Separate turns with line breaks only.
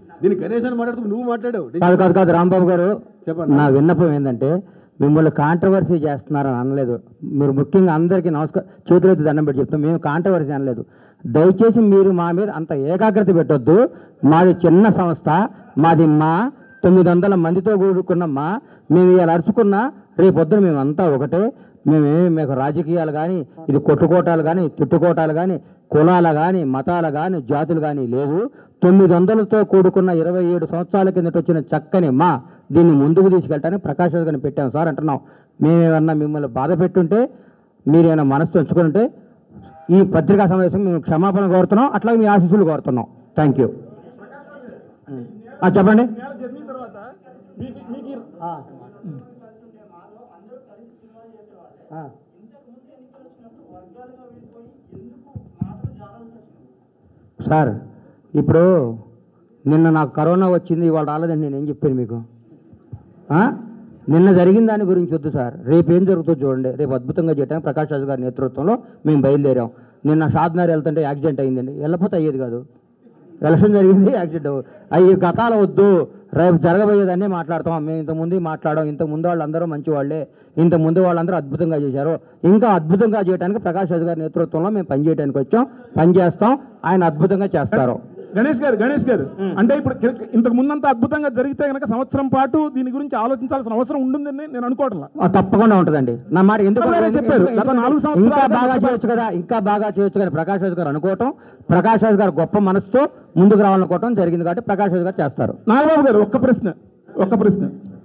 దీన్ని గణేష్ అని మాట్లాడుతూ నువ్వు మాట్లాడావు
కాదు కాదు కాదు రాంబాబు గారు
చెప్పండి.
నా విన్నపం ఏంటంటే మిమ్మల్ని కాంట్రవర్సీ చేస్తున్నారని అనలేదు మీరు ముఖ్యంగా అందరికీ నమస్కారం చేతులెత్తి దండం పెట్టి చెప్తాం మేము కాంట్రవర్సీ అనలేదు దయచేసి మీరు మా మీద అంత ఏకాగ్రత పెట్టొద్దు మాది చిన్న సంస్థ మాది మా తొమ్మిది వందల మందితో కూడుకున్న మా మేము ఇలా అరుచుకున్నా రేపొద్దున మేమంతా ఒకటే మేమేమి మీకు రాజకీయాలు కానీ ఇది కొట్టుకోటాలు కానీ తిట్టుకోటాలు కానీ కులాల కానీ మతాల కానీ జాతులు కానీ లేదు తొమ్మిది వందలతో కూడుకున్న ఇరవై ఏడు సంవత్సరాల కిందట వచ్చిన చక్కని మా దీన్ని ముందుకు తీసుకెళ్ళటానికి ప్రకాష్ రాజు గారిని పెట్టాం సార్ అంటున్నాం మేమేమన్నా మిమ్మల్ని బాధ పెట్టుంటే మీరేమైనా మనసు ఉంచుకుని ఉంటే ఈ పత్రికా సమావేశం మేము క్షమాపణ కోరుతున్నాం అట్లాగే మీ ఆశీస్సులు కోరుతున్నాం థ్యాంక్ యూ చెప్పండి
నెల జర్నీ తర్వాత మీకు మీకు ఈ-
సార్ ఇప్పుడు నిన్న నాకు కరోనా వచ్చింది ఇవాళ రాలేదని నేను ఏం చెప్పాను మీకు ఆ? నిన్న జరిగిన దాని గురించి వద్దు సార్ రేపు ఏం జరుగుతుందో చూడండి రేపు అద్భుతంగా చేయడానికి ప్రకాష్ రాజు గారి నేతృత్వంలో మేము బయలుదేరాం నిన్న షాద్నగర్ వెళ్తుంటే యాక్సిడెంట్ అయిందండి వెళ్ళకపోతే అయ్యేది కాదు ఎలక్షన్ జరిగింది యాక్సిడెంట్ అవి గతాలు వద్దు రేపు జరగబోయేదాన్ని మాట్లాడతాం మేము ఇంతకుముందు మాట్లాడాం ఇంతకు ముందు వాళ్ళందరూ మంచి వాళ్ళే ఇంతకు ముందు వాళ్ళందరూ అద్భుతంగా చేశారు ఇంకా అద్భుతంగా చేయడానికి ప్రకాష్ రాజు గారి నేతృత్వంలో మేము పనిచేయడానికి వచ్చాం పని చేస్తాం ఆయన అద్భుతంగా చేస్తారు
గణేష్ గారు గణేష్ గారు అంటే ఇప్పుడు కి- ఇంతకు ముందంత అద్భుతంగా జరిగితే కనుక సంవత్సరం పాటు దీని గురించి ఆలోచించాల్సిన అవసరం ఉంటుందని నేను అనుకోవట్లా
ఆ, తప్పకుండా ఉంటుందండి నా మాట ఎందుకు
చెప్పారు, చెప్పారు. గత నాలుగు
ఇంకా
సంవత్సరాలుగా
బాగా
కష్టపడి-
చేయొచ్చు కదా ఇంకా బాగా చేయొచ్చు కదా ప్రకాష్ రాజు గారు అనుకోవటం ప్రకాష్ రాజు గారు గొప్ప మనసుతో ముందుకు రావాలనుకోవటం జరిగింది కాబట్టి ప్రకాష్ రాజు గారు చేస్తారు
నాగబాబు గారు ఒక్క ప్రశ్న ఒక్క ప్రశ్న